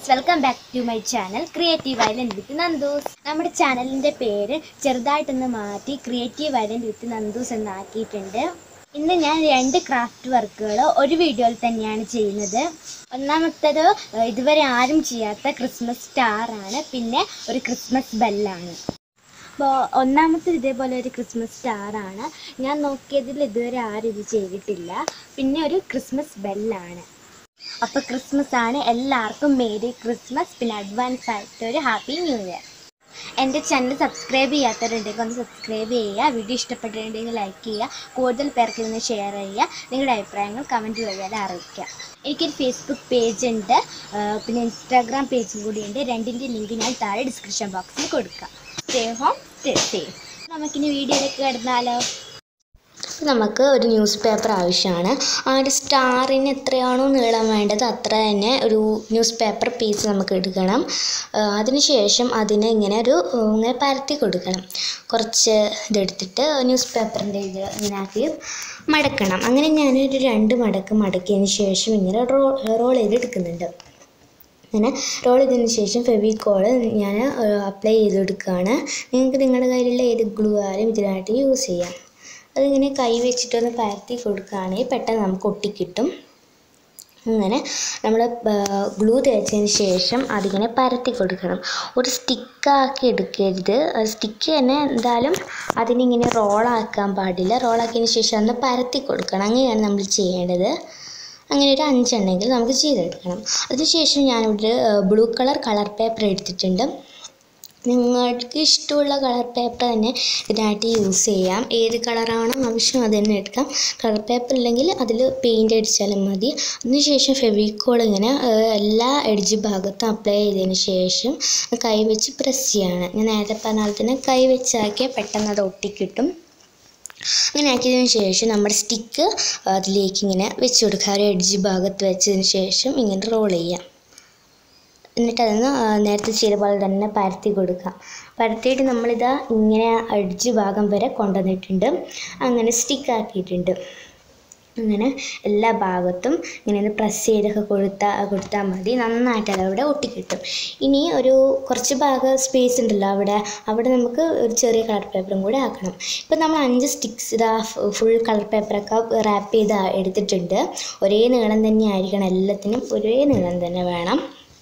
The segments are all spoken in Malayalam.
friends welcome back to my channel creative island with Nandus നമ്മുടെ ചാനലിൻ്റെ പേര് ചെറുതായിട്ടൊന്ന് മാറ്റി ക്രിയേറ്റീവ് ഐലൻഡ് വിത്ത് നന്ദൂസ് എന്നാക്കിയിട്ടുണ്ട് ഇന്ന് ഞാൻ രണ്ട് ക്രാഫ്റ്റ് വർക്കുകൾ ഒരു വീഡിയോയിൽ തന്നെയാണ് ചെയ്യുന്നത് ഒന്നാമത്തേത് ഏഹ്, ഇതുവരെ ആരും ചെയ്യാത്ത ക്രിസ്മസ് സ്റ്റാർ ആണ് പിന്നെ ഒരു ക്രിസ്മസ് ബെല്ലാണ് അപ്പോൾ ഒന്നാമത്തെ ഇതേപോലെ ഒരു ക്രിസ്മസ് സ്റ്റാർ ആണ് ഞാൻ നോക്കിയതിൽ ഇതുവരെ ആരും ഇത് ചെയ്തിട്ടില്ല പിന്നെ ഒരു ക്രിസ്മസ് ബെല്ലാണ് അപ്പോൾ ക്രിസ്മസ് ആണ് എല്ലാവർക്കും മേരി ക്രിസ്മസ് പിന്നെ അഡ്വാൻസ് ആയിട്ട് ഒരു ഹാപ്പി ന്യൂ ഇയർ എൻ്റെ ചാനൽ സബ്സ്ക്രൈബ് ചെയ്യാത്തവരുണ്ടെങ്കിൽ ഒന്ന് സബ്സ്ക്രൈബ് ചെയ്യുക വീഡിയോ ഇഷ്ടപ്പെട്ടിട്ടുണ്ടെങ്കിൽ ലൈക്ക് ചെയ്യുക കൂടുതൽ പേർക്ക് ഇതിന് ഷെയർ ചെയ്യുക നിങ്ങളുടെ അഭിപ്രായങ്ങൾ കമൻറ്റ് വഴിയാൽ അറിയിക്കുക എനിക്കൊരു ഫേസ്ബുക്ക് പേജ് ഉണ്ട് ആ, പിന്നെ ഇൻസ്റ്റാഗ്രാം പേജും കൂടിയുണ്ട് രണ്ടിൻ്റെ ലിങ്ക് ഞാൻ താഴെ ഡിസ്ക്രിപ്ഷൻ ബോക്സിൽ കൊടുക്കാം സ്റ്റേ ഹോം സ്റ്റേ സേഫ് നമുക്കിനി വീഡിയോയിലേക്ക് കിടന്നാലോ നമുക്ക് ഒരു ന്യൂസ് പേപ്പർ ആവശ്യമാണ് ആ ഒരു സ്റ്റാറിന് എത്രയാണോ നീളം വേണ്ടത് അത്ര തന്നെ ഒരു ന്യൂസ് പേപ്പർ പീസ് നമുക്ക് എടുക്കണം ആ, അതിനുശേഷം അതിനെ ഇങ്ങനെ ഒരു ഉം, ഇങ്ങനെ പരത്തി കൊടുക്കണം കുറച്ച് ഇതെടുത്തിട്ട് ന്യൂസ് പേപ്പറിൻ്റെ ഇത് ഇങ്ങനെ ആക്കി മടക്കണം അങ്ങനെ ഞാനൊരു രണ്ട് മടക്ക് മടക്കിയതിന് ശേഷം ഇങ്ങനെ റോ റോൾ ചെയ്ത് എടുക്കുന്നുണ്ട് അങ്ങനെ റോൾ ചെയ്തതിന് ശേഷം ഫെവിക്കോൾ ഞാൻ അപ്ലൈ ചെയ്തെടുക്കുകയാണ് നിങ്ങൾക്ക് നിങ്ങളുടെ കയ്യിലുള്ള ഏത് ഗ്ലൂ ആയാലും ഇതിനായിട്ട് യൂസ് ചെയ്യാം അതിങ്ങനെ കൈ വെച്ചിട്ടൊന്ന് പരത്തി കൊടുക്കുകയാണെങ്കിൽ പെട്ടെന്ന് നമുക്ക് ഒട്ടിക്കിട്ടും അങ്ങനെ നമ്മൾ ഗ്ലൂ തേച്ചതിന് ശേഷം അതിങ്ങനെ പരത്തി കൊടുക്കണം ഒരു സ്റ്റിക്കാക്കി എടുക്കരുത് സ്റ്റിക്ക് തന്നെ എന്തായാലും അതിനിങ്ങനെ റോളാക്കാൻ പാടില്ല റോളാക്കിയതിന് ശേഷം ഒന്ന് പരത്തി കൊടുക്കണം അങ്ങനെയാണ് നമ്മൾ ചെയ്യേണ്ടത് അങ്ങനെ ഒരു അഞ്ചെണ്ണമെങ്കിൽ നമുക്ക് ചെയ്തെടുക്കണം അതിനുശേഷം ഞാനിവിടെ ബ്ലൂ കളർ കളർ പേപ്പർ എടുത്തിട്ടുണ്ട് നിങ്ങൾക്ക് ഇഷ്ടമുള്ള കളർ പേപ്പർ തന്നെ ഇതിനായിട്ട് യൂസ് ചെയ്യാം ഏത് കളറാണോ ആവശ്യം അത് തന്നെ എടുക്കാം കളർ പേപ്പർ ഇല്ലെങ്കിൽ അതിൽ പെയിൻ്റ് അടിച്ചാലും മതി അതിനുശേഷം ഫെവിക്കോൾ ഇങ്ങനെ ഏഹ്, എല്ലാ എഡ്ജ് ഭാഗത്തും അപ്ലൈ ചെയ്തതിന് ശേഷം കൈ വെച്ച് പ്രസ് ചെയ്യാണ് ഞാൻ നേരത്തെ പറഞ്ഞ പോലെ തന്നെ കൈ വെച്ചാക്കിയാൽ പെട്ടെന്ന് അത് ഒട്ടിക്കിട്ടും അങ്ങനെ ആക്കിയതിന് ശേഷം നമ്മുടെ സ്റ്റിക്ക് അതിലേക്ക് ഇങ്ങനെ വെച്ച് കൊടുക്കുക ആ ഒരു എഡ്ജ് ഭാഗത്ത് വെച്ചതിന് ശേഷം ഇങ്ങനെ റോൾ ചെയ്യാം എന്നിട്ട് അതൊന്ന് ആ, നേരത്തെ ചെയ്ത പോലെ തന്നെ പരത്തി കൊടുക്കാം പരത്തിയിട്ട് നമ്മളിതാ ഇങ്ങനെ അടിച്ച് ഭാഗം വരെ കൊണ്ടുവന്നിട്ടുണ്ട് അങ്ങനെ സ്റ്റിക്ക് ആക്കിയിട്ടുണ്ട് അങ്ങനെ എല്ലാ ഭാഗത്തും ഇങ്ങനെ ഒന്ന് പ്രസ് ചെയ്തൊക്കെ കൊടുത്താൽ കൊടുത്താൽ മതി നന്നായിട്ട് അതവിടെ ഒട്ടിക്കിട്ടും ഇനി ഒരു കുറച്ച് ഭാഗം സ്പേസ് ഉണ്ടല്ലോ അവിടെ അവിടെ നമുക്ക് ഒരു ചെറിയ കളർ പേപ്പറും കൂടെ ആക്കണം ഇപ്പം നമ്മൾ അഞ്ച് സ്റ്റിക്സ് ഇതാ ഫുൾ കളർ പേപ്പറൊക്കെ റാപ്പ് ചെയ്ത് എടുത്തിട്ടുണ്ട് ഒരേ നീളം തന്നെ ആയിരിക്കണം എല്ലാത്തിനും ഒരേ നീളം തന്നെ വേണം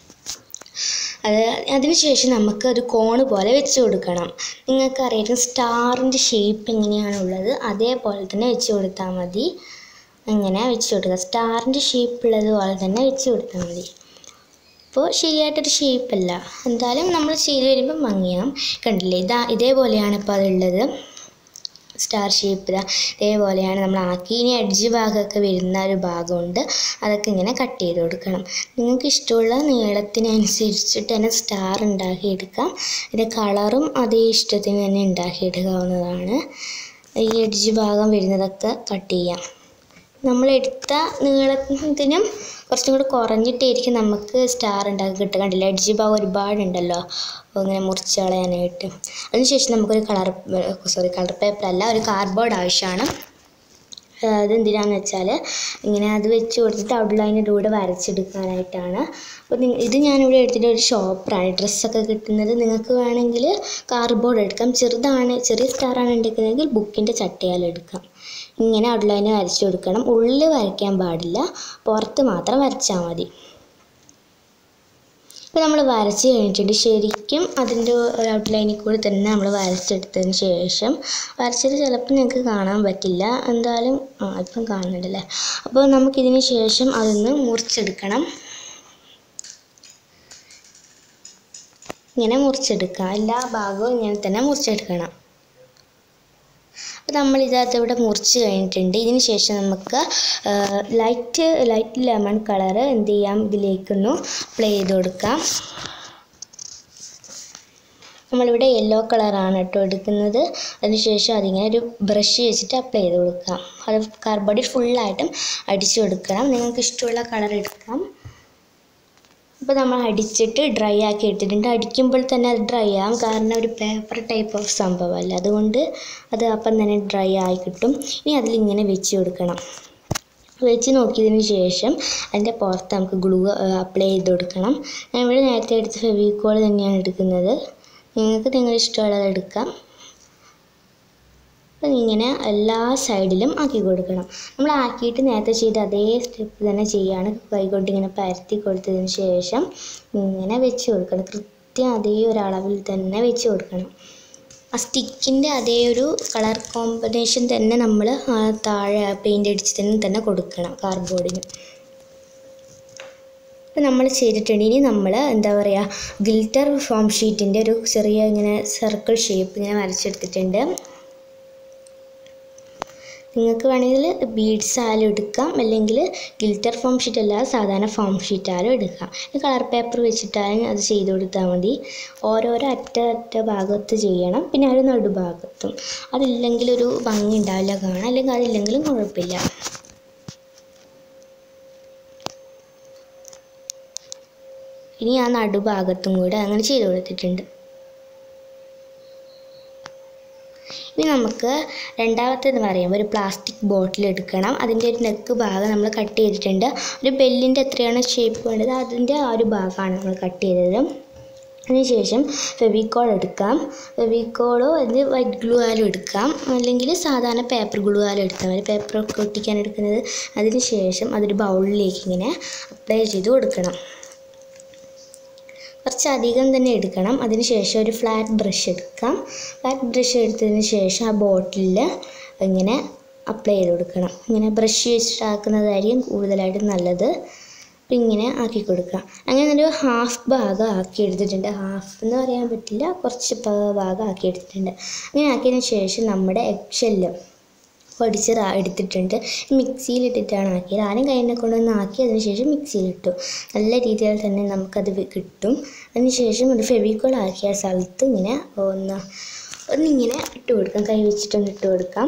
അത് അതിനുശേഷം നമുക്ക് ഒരു കോണ് പോലെ വെച്ച് കൊടുക്കണം നിങ്ങൾക്ക് അറിയാം സ്റ്റാറിൻ്റെ ഷേപ്പ് എങ്ങനെയാണുള്ളത് അതേപോലെ തന്നെ വെച്ച് കൊടുത്താൽ മതി അങ്ങനെ വെച്ച് കൊടുക്കുക സ്റ്റാറിൻ്റെ ഷേപ്പ് ഉള്ളതുപോലെ തന്നെ വെച്ച് കൊടുത്താൽ മതി അപ്പോൾ ശരിയായിട്ടൊരു ഷേപ്പല്ല എന്തായാലും നമ്മൾ ചെയ്ത് വരുമ്പോൾ ഭംഗിയാവും കണ്ടില്ലേ ഇതാ ഇതേപോലെയാണ് ഇപ്പോൾ അതുള്ളത് സ്റ്റാർ ഷേപ്പ് ഇതാ ഇതേപോലെയാണ് നമ്മൾ ആക്കി ഇനി എഡ്ജ് ഭാഗമൊക്കെ വരുന്ന ഒരു ഭാഗമുണ്ട് അതൊക്കെ ഇങ്ങനെ കട്ട് ചെയ്ത് കൊടുക്കണം നിങ്ങൾക്ക് ഇഷ്ടമുള്ള നീളത്തിനനുസരിച്ചിട്ട് തന്നെ സ്റ്റാർ ഉണ്ടാക്കിയെടുക്കാം ഇതിൻ്റെ കളറും അതേ ഇഷ്ടത്തിന് തന്നെ ഉണ്ടാക്കിയെടുക്കാവുന്നതാണ് ഈ എഡ്ജ് ഭാഗം വരുന്നതൊക്കെ കട്ട് ചെയ്യാം നമ്മൾ എടുത്ത നീളത്തിനും കുറച്ചും കൂടി കുറഞ്ഞിട്ടായിരിക്കും നമുക്ക് സ്റ്റാർ ഉണ്ടാക്കി കിട്ടുക കണ്ടില്ല എഡ്ജ് ഭാഗം ഒരുപാടുണ്ടല്ലോ അപ്പോൾ ഇങ്ങനെ മുറിച്ച് കളയാനായിട്ട് അതിനുശേഷം നമുക്കൊരു കളർ സോറി കളർ പേപ്പർ അല്ല ഒരു കാർഡ്ബോർഡ് ആവശ്യമാണ് അത് എന്തിനാന്ന് വെച്ചാൽ ഇങ്ങനെ അത് വെച്ച് കൊടുത്തിട്ട് ഔട്ട്ലൈനിൻ്റെ കൂടെ വരച്ചെടുക്കാനായിട്ടാണ് അപ്പോൾ നി- ഇത് ഞാനിവിടെ എടുത്തിട്ട് ഒരു ഷോപ്പറാണ് ഡ്രസ്സൊക്കെ കിട്ടുന്നത് നിങ്ങൾക്ക് വേണമെങ്കിൽ കാർഡ്ബോർഡ് എടുക്കാം ചെറുതാണ് ചെറിയ സ്റ്റാറാണ് എടുക്കുന്നതെങ്കിൽ ബുക്കിൻ്റെ ചട്ടയാൽ എടുക്കാം ഇങ്ങനെ ഔട്ട്ലൈന് വരച്ചു കൊടുക്കണം ഉള്ളിൽ വരയ്ക്കാൻ പാടില്ല പുറത്ത് മാത്രം വരച്ചാൽ മതി ഇപ്പോൾ നമ്മൾ വരച്ച് കഴിഞ്ഞിട്ടുണ്ട് ശരിക്കും അതിൻ്റെ ഒരു ഔട്ട്ലൈനിൽ കൂടി തന്നെ നമ്മൾ വരച്ചെടുത്തതിന് ശേഷം വരച്ചത് ചിലപ്പോൾ നിങ്ങൾക്ക് കാണാൻ പറ്റില്ല എന്തായാലും ആ ഇപ്പം കാണുന്നുണ്ടല്ലേ അപ്പോൾ നമുക്കിതിന് ശേഷം അതൊന്ന് മുറിച്ചെടുക്കണം ഇങ്ങനെ മുറിച്ചെടുക്കാം എല്ലാ ഭാഗവും ഇങ്ങനെ തന്നെ മുറിച്ചെടുക്കണം അപ്പോൾ നമ്മൾ ഇതിനകത്ത് ഇവിടെ മുറിച്ച് കഴിഞ്ഞിട്ടുണ്ട് ഇതിന് ശേഷം നമുക്ക് ലൈറ്റ് ലൈറ്റ് ലെമൺ കളറ് എന്ത് ചെയ്യാം ഇതിലേക്കൊന്ന് അപ്ലൈ ചെയ്ത് കൊടുക്കാം നമ്മളിവിടെ യെല്ലോ കളറാണ് കേട്ടോ എടുക്കുന്നത് അതിനുശേഷം അതിങ്ങനെ ഒരു ബ്രഷ് വെച്ചിട്ട് അപ്ലൈ ചെയ്ത് കൊടുക്കാം അത് കാർബോഡിൽ ഫുള്ളായിട്ടും അടിച്ചു കൊടുക്കണം നിങ്ങൾക്ക് ഇഷ്ടമുള്ള കളർ എടുക്കാം അപ്പോൾ നമ്മൾ അടിച്ചിട്ട് ഡ്രൈ ആക്കി എടുത്തിട്ടുണ്ട് അടിക്കുമ്പോൾ തന്നെ അത് ഡ്രൈ ആകും കാരണം ഒരു പേപ്പർ ടൈപ്പ് ഓഫ് സംഭവമല്ല അതുകൊണ്ട് അത് അപ്പം തന്നെ ഡ്രൈ ആയി കിട്ടും ഇനി അതിലിങ്ങനെ വെച്ച് കൊടുക്കണം വെച്ച് നോക്കിയതിന് ശേഷം അതിൻ്റെ പുറത്ത് നമുക്ക് ഗ്ലൂ അപ്ലൈ ചെയ്ത് കൊടുക്കണം ഞാൻ ഇവിടെ നേരത്തെ എടുത്ത ഫെവിക്കോൾ തന്നെയാണ് എടുക്കുന്നത് നിങ്ങൾക്ക് നിങ്ങളുടെ ഇഷ്ടമുള്ളത് എടുക്കാം അപ്പം ഇങ്ങനെ എല്ലാ സൈഡിലും ആക്കി കൊടുക്കണം നമ്മൾ ആക്കിയിട്ട് നേരത്തെ ചെയ്ത അതേ സ്റ്റെപ്പ് തന്നെ ചെയ്യാണ് കൈകൊണ്ട് ഇങ്ങനെ പരത്തി കൊടുത്തതിന് ശേഷം ഇങ്ങനെ വെച്ച് കൊടുക്കണം കൃത്യം അതേ ഒരു അളവിൽ തന്നെ വെച്ച് കൊടുക്കണം ആ സ്റ്റിക്കിൻ്റെ അതേ ഒരു കളർ കോമ്പിനേഷൻ തന്നെ നമ്മൾ താഴെ പെയിൻ്റ് അടിച്ചതിന് തന്നെ കൊടുക്കണം കാർഡ്ബോർഡിന് ഇപ്പം നമ്മൾ ചെയ്തിട്ടുണ്ട് ഇനി നമ്മൾ എന്താ പറയുക ഗിൽറ്റർ ഫോം ഷീറ്റിൻ്റെ ഒരു ചെറിയ ഇങ്ങനെ സർക്കിൾ ഷേപ്പ് ഇങ്ങനെ വരച്ചെടുത്തിട്ടുണ്ട് നിങ്ങൾക്ക് വേണമെങ്കിൽ ബീഡ്സ് ആയാലും എടുക്കാം അല്ലെങ്കിൽ ഗിൽറ്റർ ഫോം ഷീറ്റ് അല്ലാതെ സാധാരണ ഫോം ഷീറ്റ് ആയാലും എടുക്കാം കളർ പേപ്പർ വെച്ചിട്ടായാലും അത് ചെയ്ത് കൊടുത്താൽ മതി ഓരോരോ അറ്റ അറ്റ ഭാഗത്ത് ചെയ്യണം പിന്നെ ഒരു നടുഭാഗത്തും അതില്ലെങ്കിൽ ഒരു ഭംഗി ഉണ്ടാവില്ല കാണാൻ അല്ലെങ്കിൽ അതില്ലെങ്കിലും കുഴപ്പമില്ല ഇനി ആ നടുഭാഗത്തും കൂടെ അങ്ങനെ ചെയ്ത് കൊടുത്തിട്ടുണ്ട് ഇനി നമുക്ക് രണ്ടാമത്തേന്ന് പറയുമ്പോൾ ഒരു പ്ലാസ്റ്റിക് ബോട്ടിൽ എടുക്കണം അതിൻ്റെ ഒരു നെക്ക് ഭാഗം നമ്മൾ കട്ട് ചെയ്തിട്ടുണ്ട് ഒരു ബെല്ലിൻ്റെ എത്രയാണ് ഷേപ്പ് വേണ്ടത് അതിൻ്റെ ആ ഒരു ഭാഗമാണ് നമ്മൾ കട്ട് ചെയ്തത് അതിനുശേഷം ഫെവിക്കോൾ എടുക്കാം ഫെവിക്കോളോ അത് വൈറ്റ് ഗ്ലൂ ആയാലും എടുക്കാം അല്ലെങ്കിൽ സാധാരണ പേപ്പർ ഗ്ലൂ ആയാലും എടുത്താൽ മതി പേപ്പറൊക്കെ ഒട്ടിക്കാൻ എടുക്കുന്നത് അതിന് ശേഷം അതൊരു ബൗളിലേക്ക് ഇങ്ങനെ അപ്ലൈ ചെയ്ത് കൊടുക്കണം കുറച്ച് അധികം തന്നെ എടുക്കണം അതിന് ശേഷം ഒരു ഫ്ലാറ്റ് ബ്രഷ് എടുക്കാം ഫ്ലാറ്റ് ബ്രഷ് എടുത്തതിന് ശേഷം ആ ബോട്ടിലിൽ ഇങ്ങനെ അപ്ലൈ ചെയ്ത് കൊടുക്കണം ഇങ്ങനെ ബ്രഷ് വെച്ചിട്ടാക്കുന്നതായിരിക്കും കൂടുതലായിട്ടും നല്ലത് അപ്പം ഇങ്ങനെ ആക്കി കൊടുക്കുക അങ്ങനെ ഒരു ഹാഫ് ഭാഗം ആക്കി എടുത്തിട്ടുണ്ട് ഹാഫ് എന്ന് പറയാൻ പറ്റില്ല കുറച്ച് പ- ഭാഗം ആക്കി എടുത്തിട്ടുണ്ട് അങ്ങനെ ആക്കിയതിന് ശേഷം നമ്മുടെ എക്ഷെല്ല് പൊടിച്ച് റാ- എടുത്തിട്ടുണ്ട് മിക്സിയിലിട്ടിട്ടാണ് ആക്കിയത് ആരും കൈനെ കൊണ്ടൊന്ന് ആക്കി അതിന് ശേഷം മിക്സിയിലിട്ടു നല്ല രീതിയിൽ തന്നെ നമുക്കത് വി- കിട്ടും അതിന് ശേഷം ഒരു ഫെവിക്കോൾ ആക്കിയ സ്ഥലത്ത് ഇങ്ങനെ ഒന്ന് ഒന്നിങ്ങനെ ഇട്ട് കൊടുക്കാം കൈ വെച്ചിട്ടൊന്ന് ഇട്ട് കൊടുക്കാം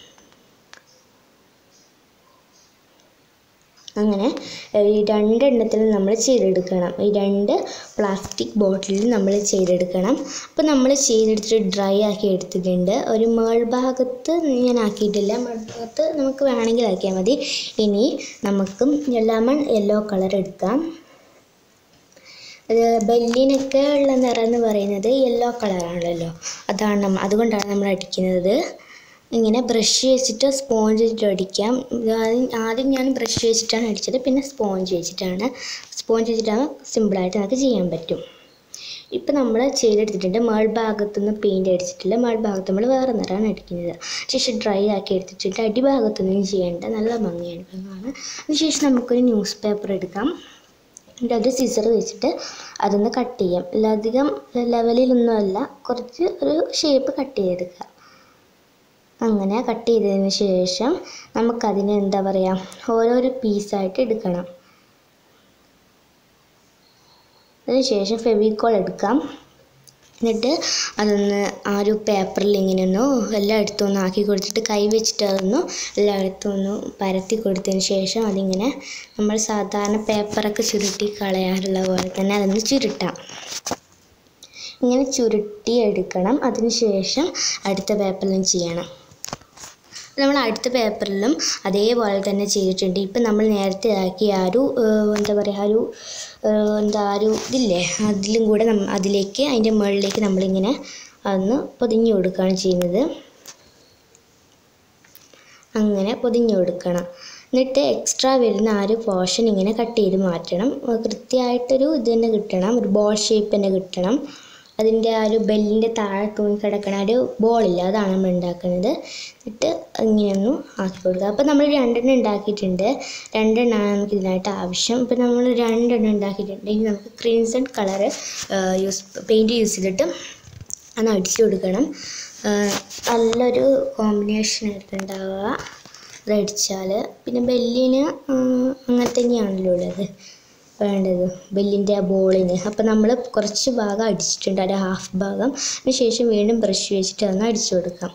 അങ്ങനെ ഈ രണ്ടെണ്ണത്തിൽ നമ്മൾ ചെയ്തെടുക്കണം ഈ രണ്ട് പ്ലാസ്റ്റിക് ബോട്ടിലിൽ നമ്മൾ ചെയ്തെടുക്കണം അപ്പോൾ നമ്മൾ ചെയ്തെടുത്തിട്ട് ഡ്രൈ ആക്കി എടുത്തിട്ടുണ്ട് ഒരു മേൾഭാഗത്ത് ഞാൻ ആക്കിയിട്ടില്ല മേൾഭാഗത്ത് നമുക്ക് വേണമെങ്കിൽ ആക്കിയാൽ മതി ഇനി നമുക്ക് ലെമൺ യെല്ലോ കളർ എടുക്കാം അത് ബെല്ലിനൊക്കെ ഉള്ള നിറം എന്ന് പറയുന്നത് യെല്ലോ കളറാണല്ലോ അതാണ് നമ്മ അതുകൊണ്ടാണ് നമ്മൾ അടിക്കുന്നത് ഇങ്ങനെ ബ്രഷ് വെച്ചിട്ട് സ്പോഞ്ച് വെച്ചിട്ട് അടിക്കാം ഇത് ആദ്യം ആദ്യം ഞാൻ ബ്രഷ് വെച്ചിട്ടാണ് അടിച്ചത് പിന്നെ സ്പോഞ്ച് വെച്ചിട്ടാണ് സ്പോഞ്ച് വെച്ചിട്ടാണ് സിമ്പിളായിട്ട് നമുക്ക് ചെയ്യാൻ പറ്റും ഇപ്പം നമ്മൾ ചെയ്തെടുത്തിട്ടുണ്ട് മേൾഭാഗത്തുനിന്ന് പെയിൻറ് അടിച്ചിട്ടില്ല മേൾഭാഗത്ത് നമ്മൾ വേറെ നിറമാണ് അടിക്കുന്നത് ശേഷം ഡ്രൈ ആക്കി എടുത്തിട്ടുണ്ട് അടിഭാഗത്തൊന്നും ചെയ്യേണ്ട നല്ല ഭംഗിയാണ് ഇപ്പം കാണാൻ അതിനുശേഷം നമുക്കൊരു ന്യൂസ് പേപ്പർ എടുക്കാം എന്നിട്ട് അത് സിസർ വെച്ചിട്ട് അതൊന്ന് കട്ട് ചെയ്യാം അധികം ലെവലിലൊന്നും അല്ല കുറച്ച് ഒരു ഷേപ്പ് കട്ട് ചെയ്തെടുക്കുക അങ്ങനെ കട്ട് ചെയ്തതിന് ശേഷം നമുക്കതിനെ എന്താ പറയുക ഓരോരോ പീസായിട്ട് എടുക്കണം അതിന് ശേഷം ഫെവിക്കോൾ എടുക്കാം എന്നിട്ട് അതൊന്ന് ആ ഒരു പേപ്പറിൽ ഇങ്ങനെ ഒന്ന് എല്ലായിടത്തും ഒന്ന് ആക്കി കൊടുത്തിട്ട് കൈ വെച്ചിട്ട് അതൊന്ന് എല്ലായിടത്തും ഒന്ന് പരത്തി കൊടുത്തതിന് ശേഷം അതിങ്ങനെ നമ്മൾ സാധാരണ പേപ്പറൊക്കെ ചുരുട്ടി കളയാറുള്ള പോലെ തന്നെ അതൊന്ന് ചുരുട്ടാം ഇങ്ങനെ ചുരുട്ടി എടുക്കണം അതിന് ശേഷം അടുത്ത പേപ്പറിലും ചെയ്യണം നമ്മൾ അടുത്ത പേപ്പറിലും അതേപോലെ തന്നെ ചെയ്തിട്ടുണ്ട് ഇപ്പം നമ്മൾ നേരത്തെ ആക്കിയ ആ ഒരു ഏഹ്, എന്താ പറയുക ആ ഒരു ഏഹ്, എന്താ ആ ഒരു ഇതില്ലേ അതിലും കൂടെ നമ്മ അതിലേക്ക് അതിൻ്റെ മുകളിലേക്ക് നമ്മളിങ്ങനെ അതൊന്ന് പൊതിഞ്ഞു കൊടുക്കുകയാണ് ചെയ്യുന്നത് അങ്ങനെ പൊതിഞ്ഞു കൊടുക്കണം എന്നിട്ട് എക്സ്ട്രാ വരുന്ന ആ ഒരു പോർഷൻ ഇങ്ങനെ കട്ട് ചെയ്ത് മാറ്റണം അത് കൃത്യമായിട്ടൊരു ഇത് തന്നെ കിട്ടണം ഒരു ബോൾ ഷേപ്പ് തന്നെ കിട്ടണം അതിൻ്റെ ആ ഒരു ബെല്ലിൻ്റെ താഴെ തൂങ്ങി കിടക്കണ ആ ഒരു ബോളില്ല അതാണ് നമ്മൾ ഉണ്ടാക്കുന്നത് എന്നിട്ട് ഇങ്ങനെയൊന്നും ആക്കി കൊടുക്കുക അപ്പോൾ നമ്മൾ രണ്ടെണ്ണം ഉണ്ടാക്കിയിട്ടുണ്ട് രണ്ടെണ്ണമാണ് നമുക്ക് ഇതിനായിട്ട് ആവശ്യം ഇപ്പോൾ നമ്മൾ രണ്ടെണ്ണം ഉണ്ടാക്കിയിട്ടുണ്ട് ഇനി നമുക്ക് crimson colour use paint use ചെയ്തിട്ട് അത് അടിച്ചു കൊടുക്കണം ആ, നല്ലൊരു കോമ്പിനേഷൻ ആയിട്ടുണ്ടാവുക അത് അടിച്ചാൽ പിന്നെ ബെല്ലിന് ആ, അങ്ങനെ തന്നെയാണല്ലോ ഉള്ളത് വേണ്ടത് ബെല്ലിൻ്റെ ആ ബോളിന് അപ്പോൾ നമ്മൾ കുറച്ച് ഭാഗം അടിച്ചിട്ടുണ്ട് അതിൻ്റെ ഹാഫ് ഭാഗം അതിന് ശേഷം വീണ്ടും ബ്രഷ് വെച്ചിട്ട് ഒന്ന് അടിച്ചു കൊടുക്കാം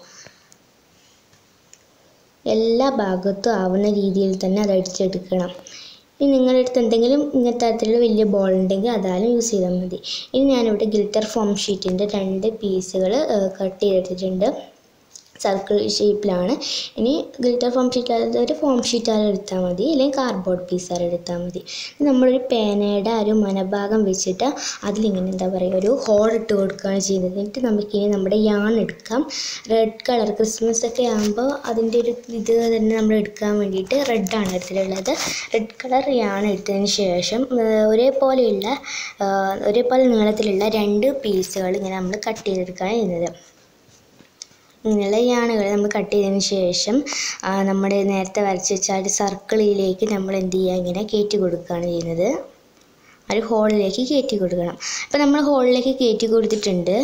എല്ലാ ഭാഗത്തും ആവുന്ന രീതിയിൽ തന്നെ അത് അടിച്ചെടുക്കണം ഇനി നിങ്ങളുടെ അടുത്ത് എന്തെങ്കിലും ഇങ്ങനത്തെ തരത്തിലുള്ള വലിയ ബോൾ ഉണ്ടെങ്കിൽ അതാലും യൂസ് ചെയ്താൽ മതി ഇനി ഞാനിവിടെ ഗിൽറ്റർ ഫോം ഷീറ്റിൻ്റെ രണ്ട് പീസുകൾ കട്ട് ചെയ്തെടുത്തിട്ടുണ്ട് സർക്കിൾ ഷേപ്പിലാണ് ഇനി ഗ്ലിറ്റർ ഫോം ഷീറ്റ് അല്ലാതെ ഒരു ഫോം ഷീറ്റാലും എടുത്താൽ മതി അല്ലെങ്കിൽ കാർഡ്ബോർഡ് പീസാലും എടുത്താൽ മതി ഇനി നമ്മളൊരു പേനയുടെ ആ ഒരു മനഭാഗം വെച്ചിട്ട് അതിലിങ്ങനെ എന്താ പറയുക ഒരു ഹോൾ ഇട്ട് കൊടുക്കുകയാണ് ചെയ്യുന്നത് എന്നിട്ട് നമുക്കിനി നമ്മുടെ യാൺ എടുക്കാം റെഡ് കളർ ക്രിസ്മസ് ഒക്കെ ആകുമ്പോൾ അതിൻ്റെ ഒരു ഇത് തന്നെ നമ്മൾ എടുക്കാൻ വേണ്ടിയിട്ട് റെഡാണ് എടുത്തിട്ടുള്ളത് റെഡ് കളർ യാൺ എടുത്തതിന് ശേഷം ആ, ഒരേപോലെയുള്ള ആ, ഒരേപോലെ നീളത്തിലുള്ള രണ്ട് പീസുകൾ ഇങ്ങനെ നമ്മൾ കട്ട് ചെയ്തെടുക്കുകയാണ് ചെയ്യുന്നത് ഇങ്ങനെയുള്ള യാണുകൾ നമ്മൾ കട്ട് ചെയ്തതിന് ശേഷം ആ, നമ്മുടെ നേരത്തെ വരച്ച് വെച്ച ആ ഒരു സർക്കിളിലേക്ക് നമ്മൾ എന്ത് ചെയ്യുക ഇങ്ങനെ കയറ്റി കൊടുക്കുകയാണ് ചെയ്യുന്നത് ആ ഒരു ഹോളിലേക്ക് കയറ്റി കൊടുക്കണം അപ്പോൾ നമ്മൾ ഹോളിലേക്ക് കയറ്റി കൊടുത്തിട്ടുണ്ട്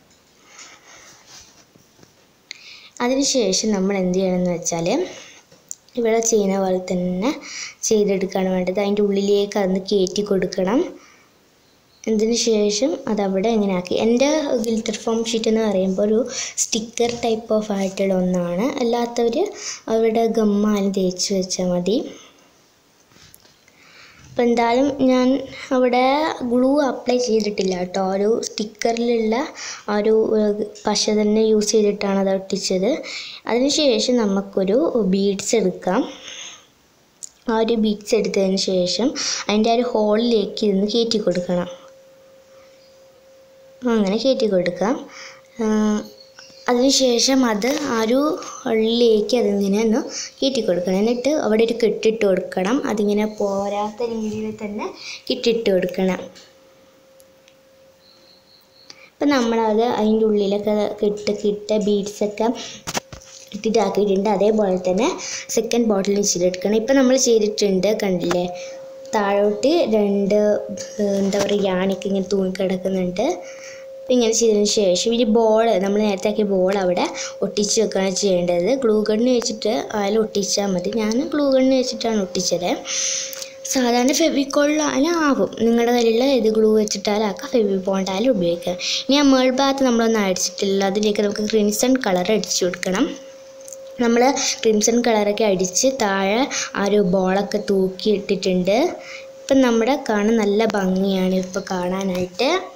അതിനുശേഷം നമ്മൾ എന്ത് ചെയ്യണമെന്ന് വെച്ചാൽ ഇവിടെ ചെയ്യുന്ന പോലെ തന്നെ ചെയ്തെടുക്കുകയാണ് വേണ്ടത് അതിൻ്റെ ഉള്ളിലേക്ക് അതൊന്ന് കയറ്റി കൊടുക്കണം ഇതിന് ശേഷം അതവിടെ ഇങ്ങനെ ആക്കി എൻ്റെ ഗിൽറ്റർ ഫോം ഷീറ്റ് എന്ന് പറയുമ്പോൾ ഒരു സ്റ്റിക്കർ ടൈപ്പ് ഓഫ് ആയിട്ടുള്ള ഒന്നാണ് അല്ലാത്തവർ അവിടെ ഗമ്മാലും തേച്ച് വെച്ചാൽ മതി അപ്പോൾ എന്തായാലും ഞാൻ അവിടെ ഗ്ലൂ അപ്ലൈ ചെയ്തിട്ടില്ല കേട്ടോ ഒരു സ്റ്റിക്കറിലുള്ള ആ ഒരു ഏഹ്, പശ തന്നെ യൂസ് ചെയ്തിട്ടാണ് അത് ഒട്ടിച്ചത് അതിനുശേഷം നമുക്കൊരു ബീഡ്സ് എടുക്കാം ആ ഒരു ബീഡ്സ് എടുത്തതിന് ശേഷം അതിൻ്റെ ആ ഒരു ഹോളിലേക്ക് ഇതൊന്ന് കയറ്റി കൊടുക്കണം അങ്ങനെ കയറ്റി കൊടുക്കാം ആ, അതിനുശേഷം അത് ആ ഒരു ഉള്ളിലേക്ക് അതിങ്ങനെ ഒന്ന് കയറ്റി കൊടുക്കണം എന്നിട്ട് അവിടെ ഒരു കെട്ടിട്ട് കൊടുക്കണം അതിങ്ങനെ പോരാത്ത രീതിയിൽ തന്നെ കെട്ടിട്ട് കൊടുക്കണം ഇപ്പം നമ്മളത് അതിൻ്റെ ഉള്ളിലൊക്കെ കിട്ട് കിട്ട ബീഡ്സൊക്കെ ഇട്ടിട്ടാക്കിയിട്ടുണ്ട് അതേപോലെ തന്നെ സെക്കൻഡ് ബോട്ടിൽ ചെയ്തെടുക്കണം ഇപ്പം നമ്മൾ ചെയ്തിട്ടുണ്ട് കണ്ടില്ലേ താഴോട്ട് രണ്ട് ഏഹ്, എന്താ പറയുക യാണിക്ക് ഇങ്ങനെ തൂങ്ങിക്കിടക്കുന്നുണ്ട് അപ്പം ഇങ്ങനെ ചെയ്തതിന് ശേഷം ഈ ബോൾ നമ്മൾ നേരത്തെ ആക്കിയ ബോൾ അവിടെ ഒട്ടിച്ച് വെക്കുകയാണ് ചെയ്യേണ്ടത് ഗ്ലൂ ഗണ്ണ് വെച്ചിട്ട് അതിൽ ഒട്ടിച്ചാൽ മതി ഞാൻ ഗ്ലൂ ഗണ്ണ് വെച്ചിട്ടാണ് ഒട്ടിച്ചത് സാധാരണ ഫെവിക്കോളിലായാലും ആവും നിങ്ങളുടെ കയ്യിലുള്ള ഏത് ഗ്ലൂ വെച്ചിട്ടാലും ആക്കാം ഫെവി ബോണ്ടായാലും ഉപയോഗിക്കാം ഇനി ആ മേൾ ഭാഗത്ത് നമ്മളൊന്നും അടിച്ചിട്ടില്ല അതിലേക്ക് നമുക്ക് ക്രിംസൺ കളർ അടിച്ചു കൊടുക്കണം നമ്മൾ ക്രിംസൺ കളറൊക്കെ അടിച്ച് താഴെ ആ ഒരു ബോളൊക്കെ തൂക്കി ഇട്ടിട്ടുണ്ട് ഇപ്പം നമ്മുടെ കാണാൻ നല്ല ഭംഗിയാണ് ഇപ്പോൾ കാണാനായിട്ട്